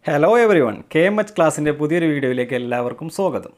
hello everyone K M H ക്ലാസ്സിൻ്റെ പുതിയൊരു വീഡിയോയിലേക്ക് എല്ലാവർക്കും സ്വാഗതം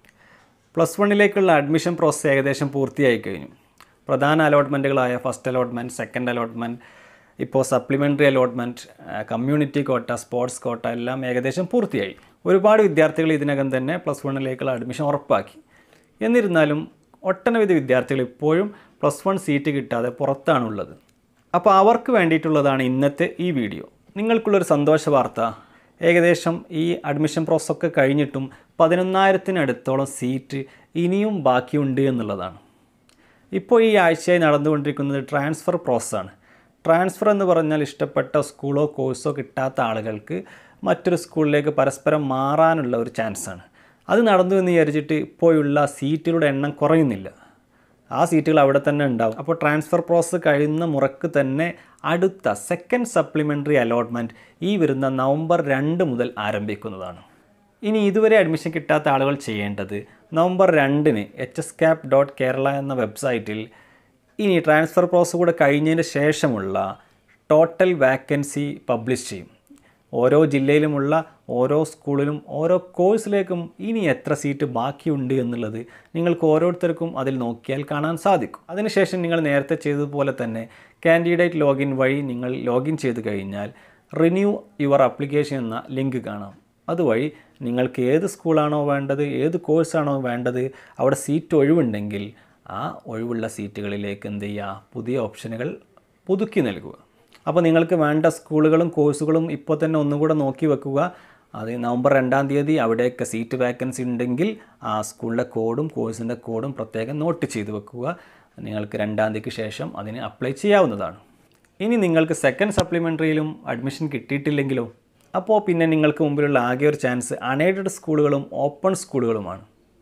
പ്ലസ് വണ്ണിലേക്കുള്ള അഡ്മിഷൻ പ്രോസസ്സ് ഏകദേശം പൂർത്തിയായി കഴിഞ്ഞു പ്രധാന അലോട്ട്മെൻറ്റുകളായ ഫസ്റ്റ് അലോട്ട്മെൻറ്റ് സെക്കൻഡ് അലോട്ട്മെൻറ്റ് ഇപ്പോൾ supplementary allotment community quota sports quota എല്ലാം ഏകദേശം പൂർത്തിയായി ഒരുപാട് വിദ്യാർത്ഥികൾ ഇതിനകം തന്നെ പ്ലസ് വണ്ണിലേക്കുള്ള അഡ്മിഷൻ ഉറപ്പാക്കി എന്നിരുന്നാലും ഒട്ടനവധി വിദ്യാർത്ഥികൾ ഇപ്പോഴും പ്ലസ് വൺ സീറ്റ് കിട്ടാതെ പുറത്താണുള്ളത് അപ്പോൾ അവർക്ക് വേണ്ടിയിട്ടുള്ളതാണ് ഇന്നത്തെ ഈ വീഡിയോ നിങ്ങൾക്കുള്ളൊരു സന്തോഷ വാർത്ത ഏകദേശം ഈ അഡ്മിഷൻ പ്രോസസ്സൊക്കെ കഴിഞ്ഞിട്ടും പതിനൊന്നായിരത്തിനടുത്തോളം സീറ്റ് ഇനിയും ബാക്കിയുണ്ട് എന്നുള്ളതാണ് ഇപ്പോൾ ഈ ആഴ്ചയായി നടന്നുകൊണ്ടിരിക്കുന്നത് ട്രാൻസ്ഫർ പ്രോസസ്സാണ് ട്രാൻസ്ഫർ എന്ന് പറഞ്ഞാൽ ഇഷ്ടപ്പെട്ട സ്കൂളോ കോഴ്സോ കിട്ടാത്ത ആളുകൾക്ക് മറ്റൊരു സ്കൂളിലേക്ക് പരസ്പരം മാറാനുള്ള ഒരു ചാൻസാണ് അത് നടന്നു എന്ന് വിചാരിച്ചിട്ട് ഇപ്പോഴുള്ള സീറ്റുകളുടെ എണ്ണം കുറയുന്നില്ല ആ സീറ്റുകൾ അവിടെ തന്നെ ഉണ്ടാവും അപ്പോൾ ട്രാൻസ്ഫർ പ്രോസസ്സ് കഴിയുന്ന മുറക്ക് തന്നെ അടുത്ത സെക്കൻഡ് സപ്ലിമെൻ്ററി അലോട്ട്മെൻറ്റ് ഈ വരുന്ന നവംബർ രണ്ട് മുതൽ ആരംഭിക്കുന്നതാണ് ഇനി ഇതുവരെ അഡ്മിഷൻ കിട്ടാത്ത ആളുകൾ ചെയ്യേണ്ടത് നവംബർ രണ്ടിന് H S cap dot Kerala എന്ന വെബ്സൈറ്റിൽ ഇനി ട്രാൻസ്ഫർ പ്രോസസ്സ് കൂടെ കഴിഞ്ഞതിന് ശേഷമുള്ള ടോട്ടൽ വാക്കൻസി പബ്ലിഷ് ചെയ്യും ഓരോ ജില്ലയിലുമുള്ള ഓരോ സ്കൂളിലും ഓരോ കോഴ്സിലേക്കും ഇനി എത്ര സീറ്റ് ബാക്കിയുണ്ട് എന്നുള്ളത് നിങ്ങൾക്ക് ഓരോരുത്തർക്കും അതിൽ നോക്കിയാൽ കാണാൻ സാധിക്കും അതിനുശേഷം നിങ്ങൾ നേരത്തെ ചെയ്തതുപോലെ തന്നെ കാൻഡിഡേറ്റ് ലോഗിൻ വഴി നിങ്ങൾ ലോഗിൻ ചെയ്ത് കഴിഞ്ഞാൽ റിന്യൂ യുവർ അപ്ലിക്കേഷൻ എന്ന ലിങ്ക് കാണാം അതുവഴി നിങ്ങൾക്ക് ഏത് സ്കൂളാണോ വേണ്ടത് ഏത് കോഴ്സാണോ വേണ്ടത് അവിടെ സീറ്റ് ഒഴിവുണ്ടെങ്കിൽ ആ ഒഴിവുള്ള സീറ്റുകളിലേക്ക് എന്ത് ചെയ്യുക പുതിയ ഓപ്ഷനുകൾ പുതുക്കി നൽകുക അപ്പോൾ നിങ്ങൾക്ക് വേണ്ട സ്കൂളുകളും കോഴ്സുകളും ഇപ്പോൾ തന്നെ ഒന്നും കൂടെ നോക്കി വെക്കുക അത് നവംബർ രണ്ടാം തീയതി അവിടെയൊക്കെ സീറ്റ് വാക്കൻസി ഉണ്ടെങ്കിൽ ആ സ്കൂളിൻ്റെ കോഡും കോഴ്സിൻ്റെ കോഡും പ്രത്യേകം നോട്ട് ചെയ്ത് വെക്കുക നിങ്ങൾക്ക് രണ്ടാം തീയതിക്ക് ശേഷം അതിന് അപ്ലൈ ചെയ്യാവുന്നതാണ് ഇനി നിങ്ങൾക്ക് സെക്കൻഡ് സപ്ലിമെൻ്ററിയിലും അഡ്മിഷൻ കിട്ടിയിട്ടില്ലെങ്കിലോ അപ്പോൾ പിന്നെ നിങ്ങൾക്ക് മുമ്പിലുള്ള ആകെ ഒരു ചാൻസ് അൺഎയ്ഡഡ് സ്കൂളുകളും ഓപ്പൺ സ്കൂളുകളുമാണ്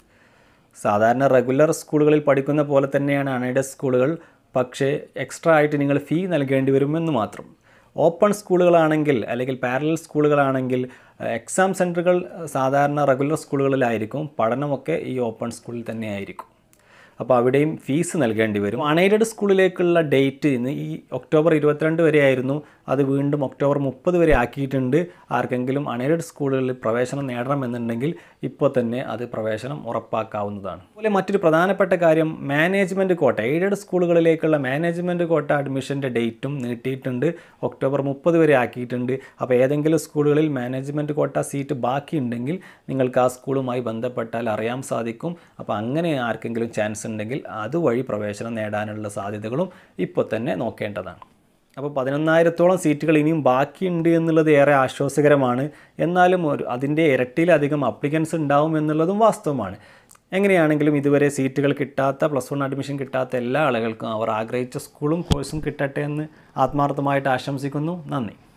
സാധാരണ റെഗുലർ സ്കൂളുകളിൽ പഠിക്കുന്ന പോലെ തന്നെയാണ് അൺഎയ്ഡഡ് സ്കൂളുകൾ പക്ഷേ എക്സ്ട്രാ ആയിട്ട് നിങ്ങൾ ഫീ നൽകേണ്ടി വരുമെന്ന് മാത്രം ഓപ്പൺ സ്കൂളുകളാണെങ്കിൽ അല്ലെങ്കിൽ പാരലൽ സ്കൂളുകളാണെങ്കിൽ എക്സാം സെൻറ്ററുകൾ സാധാരണ റെഗുലർ സ്കൂളുകളിലായിരിക്കും പഠനമൊക്കെ ഈ ഓപ്പൺ സ്കൂളിൽ തന്നെ ആയിരിക്കും അപ്പോൾ അവിടെയും ഫീസ് നൽകേണ്ടി വരും അൺഎയ്ഡഡ് സ്കൂളിലേക്കുള്ള ഡേറ്റ് ഇന്ന് ഈ ഒക്ടോബർ ഇരുപത്തിരണ്ട് വരെ ആയിരുന്നു അത് വീണ്ടും ഒക്ടോബർ മുപ്പത് വരെ ആക്കിയിട്ടുണ്ട് ആർക്കെങ്കിലും അൺഎയ്ഡഡ് സ്കൂളുകളിൽ പ്രവേശനം നേടണമെന്നുണ്ടെങ്കിൽ ഇപ്പോൾ തന്നെ അത് പ്രവേശനം ഉറപ്പാക്കാവുന്നതാണ് അതുപോലെ മറ്റൊരു പ്രധാനപ്പെട്ട കാര്യം മാനേജ്മെൻറ്റ് കോട്ട എയ്ഡഡ് സ്കൂളുകളിലേക്കുള്ള മാനേജ്മെൻറ്റ് കോട്ട അഡ്മിഷൻ്റെ ഡേറ്റും നീട്ടിയിട്ടുണ്ട് ഒക്ടോബർ മുപ്പത് വരെ ആക്കിയിട്ടുണ്ട് അപ്പോൾ ഏതെങ്കിലും സ്കൂളുകളിൽ മാനേജ്മെൻറ്റ് കോട്ട സീറ്റ് ബാക്കിയുണ്ടെങ്കിൽ നിങ്ങൾക്ക് ആ സ്കൂളുമായി ബന്ധപ്പെട്ടാൽ അറിയാൻ സാധിക്കും അപ്പോൾ അങ്ങനെ ആർക്കെങ്കിലും ചാൻസ് ഉണ്ടെങ്കിൽ അതുവഴി പ്രവേശനം നേടാനുള്ള സാധ്യതകളും ഇപ്പോൾ തന്നെ നോക്കേണ്ടതാണ് അപ്പോൾ പതിനൊന്നായിരത്തോളം സീറ്റുകൾ ഇനിയും ബാക്കിയുണ്ട് എന്നുള്ളത് ഏറെ ആശ്വാസകരമാണ് എന്നാലും ഒരു അതിൻ്റെ ഇരട്ടിയിലധികം അപ്ലിക്കൻസ് ഉണ്ടാവും എന്നുള്ളതും വാസ്തവമാണ് എങ്ങനെയാണെങ്കിലും ഇതുവരെ സീറ്റുകൾ കിട്ടാത്ത പ്ലസ് വൺ അഡ്മിഷൻ കിട്ടാത്ത എല്ലാ ആളുകൾക്കും അവർ ആഗ്രഹിച്ച സ്കൂളും കോഴ്സും കിട്ടട്ടെ എന്ന് ആത്മാർത്ഥമായിട്ട് ആശംസിക്കുന്നു നന്ദി